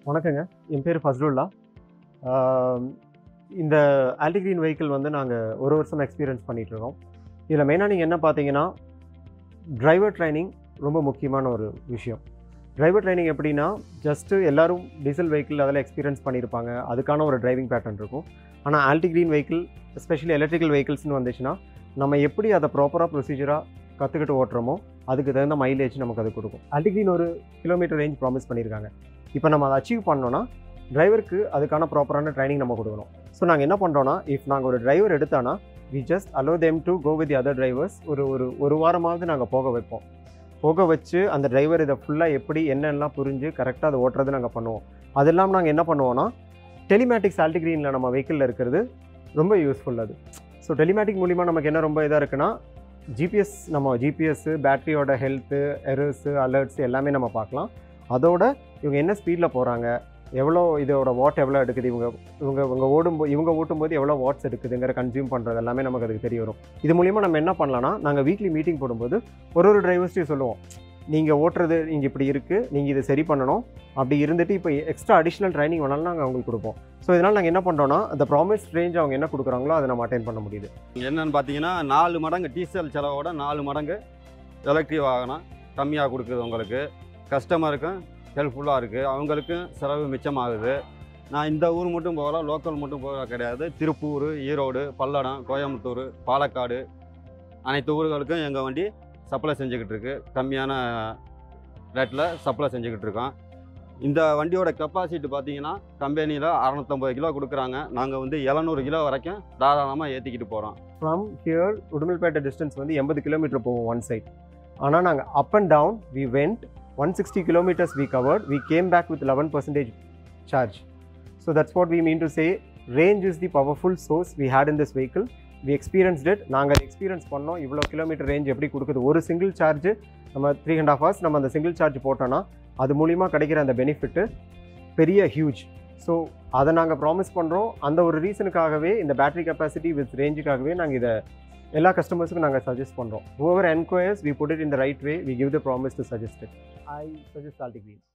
வணக்கங்க என் பேர் ஃபஸ்ருல்லா ஆம், இந்த ஆல்டிகிரீன் வெஹிக்கிள் வந்து நாங்கள் ஒரு வருஷம் எக்ஸ்பீரியன்ஸ் பண்ணிகிட்ருக்கோம் இதில் மெயினாக நீங்கள் என்ன பார்த்தீங்கன்னா டிரைவர் ட்ரைனிங் ரொம்ப முக்கியமான ஒரு விஷயம் டிரைவர் ட்ரைனிங் எப்படின்னா ஜஸ்ட்டு எல்லாரும் டீசல் வெஹிக்கிள் அதில் எக்ஸ்பீரியன்ஸ் பண்ணியிருப்பாங்க அதுக்கான ஒரு டிரைவிங் பேட்டர்ன் இருக்கும் ஆனால் ஆல்டிகிரீன் வெஹிக்கிள் எஸ்பெஷலி எலக்ட்ரிக்கல் வெஹிக்கிள்ஸ்னு வந்துச்சுன்னா நம்ம எப்படி அதை ப்ராப்பராக ப்ரொசீஜராக கற்றுக்கிட்டு ஓட்டுறோமோ அதுக்கு தகுந்த மைலேஜ் நமக்கு அது கொடுக்கும் ஆல்டிகிரீன் ஒரு கிலோமீட்டர் ரேஞ்ச் ப்ராமிஸ் பண்ணியிருக்காங்க இப்போ நம்ம அதை அச்சீவ் பண்ணோன்னா டிரைவருக்கு அதுக்கான ப்ராப்பரான ட்ரைனிங் நம்ம கொடுக்கணும் ஸோ நாங்கள் என்ன பண்ணுறோன்னா இஃப் நாங்கள் ஒரு டிரைவர் எடுத்தானா we just allow them to go with other drivers ஒரு ஒரு ஒரு வாரமாவது நாங்கள் போக வைப்போம் போக வச்சு அந்த டிரைவர் இதை ஃபுல்லாக எப்படி என்னென்னலாம் புரிஞ்சு கரெக்டாக அதை ஓட்டுறது நாங்கள் பண்ணுவோம் அது இல்லாமல் நாங்கள் என்ன பண்ணுவோன்னா டெலிமேட்டிக்ஸ் ஆல்டிகிரீனில் நம்ம வெஹிக்கிளில் இருக்கிறது ரொம்ப யூஸ்ஃபுல் அது ஸோ டெலிமேட்டிக் மூலிமா நமக்கு என்ன ரொம்ப இதாக இருக்குன்னா ஜிபிஎஸ் நம்ம ஜிபிஎஸ்ஸு பேட்டரியோட ஹெல்த்து எரர்ஸு அலர்ட்ஸ் எல்லாமே நம்ம பார்க்கலாம் அதோட இவங்க என்ன ஸ்பீடில் போகிறாங்க எவ்வளோ இதோட வாட் எவ்வளோ எடுக்குது இவங்க இவங்க இவங்க ஓடும்போது இவங்க ஓட்டும்போது எவ்வளோ வாட்ஸ் எடுக்குதுங்கிற கன்சியூம் பண்ணுறது எல்லாமே நமக்கு அதுக்கு தெரிய வரும் இது மூலிமா நம்ம என்ன பண்ணலாம்னா நாங்கள் வீக்லி மீட்டிங் போடும்போது ஒரு ஒரு டிரைவர்ஸ்டையும் சொல்லுவோம் நீங்கள் ஓட்டுறது நீங்கள் இப்படி இருக்குது நீங்கள் இதை சரி பண்ணணும் அப்படி இருந்துட்டு இப்போ எக்ஸ்ட்ரா அடிஷ்னல் ட்ரைனிங் வேணாலும் நாங்கள் அவங்களுக்கு கொடுப்போம் ஸோ இதனால் நாங்கள் என்ன பண்ணுறோன்னா அந்த ப்ராமிஸ் ரேஞ்ச் அவங்க என்ன கொடுக்குறாங்களோ அதை நம்ம அட்டைன் பண்ண முடியுது என்னன்னு பார்த்தீங்கன்னா நாலு மடங்கு டீசல் செலவோட நாலு மடங்கு எலக்ட்ரிக் வாகனம் கம்மியாக கொடுக்குது உங்களுக்கு கஸ்டமருக்கும் ஹெல்ப்ஃபுல்லாக இருக்குது அவங்களுக்கும் செலவு மிச்சமாகுது நான் இந்த ஊர் மட்டும் போகல லோக்கல் மட்டும் போக கிடையாது திருப்பூர் ஈரோடு பல்லடம் கோயம்புத்தூர் பாலக்காடு அனைத்து ஊர்களுக்கும் எங்கள் வண்டி சப்ளை செஞ்சுக்கிட்டு இருக்கு கம்மியான ரேட்டில் சப்ளை செஞ்சுக்கிட்டு இருக்கோம் இந்த வண்டியோட கெப்பாசிட்டி பார்த்தீங்கன்னா கம்பெனியில் அறநூற்றம்பது கிலோ கொடுக்குறாங்க நாங்கள் வந்து எழுநூறு கிலோ வரைக்கும் தாராளமாக ஏற்றிக்கிட்டு போகிறோம் ஃப்ரம் ஹியர் உடுமல்பேட்டை டிஸ்டன்ஸ் வந்து எண்பது கிலோமீட்டர் போவோம் ஒன் சைட் ஆனால் நாங்கள் up and down we went one sixty kilometres we covered we came back with eleven percentage charge so that's what we mean to say range is the powerful source we had in this vehicle we experienced it நாங்கள் experience பண்ணோம் இவ்வளோ kilometre range எப்படி கொடுக்குது ஒரு single charge நம்ம three and half hours நம்ம அந்த single charge போட்டோன்னா அது மூலிமா கிடைக்கிற அந்த பெனிஃபிட்டு பெரிய ஹியூஜ் ஸோ அதை நாங்கள் ப்ராமிஸ் பண்ணுறோம் அந்த ஒரு ரீசனுக்காகவே இந்த பேட்டரி கெப்பாசிட்டி வித் ரேஞ்சுக்காகவே நாங்கள் இதை எல்லா கஸ்டமர்ஸுக்கும் நாங்கள் சஜஸ்ட் பண்ணுறோம் over enquiries we put it in the right way we give the promise to suggest it I suggest ஆல்டி green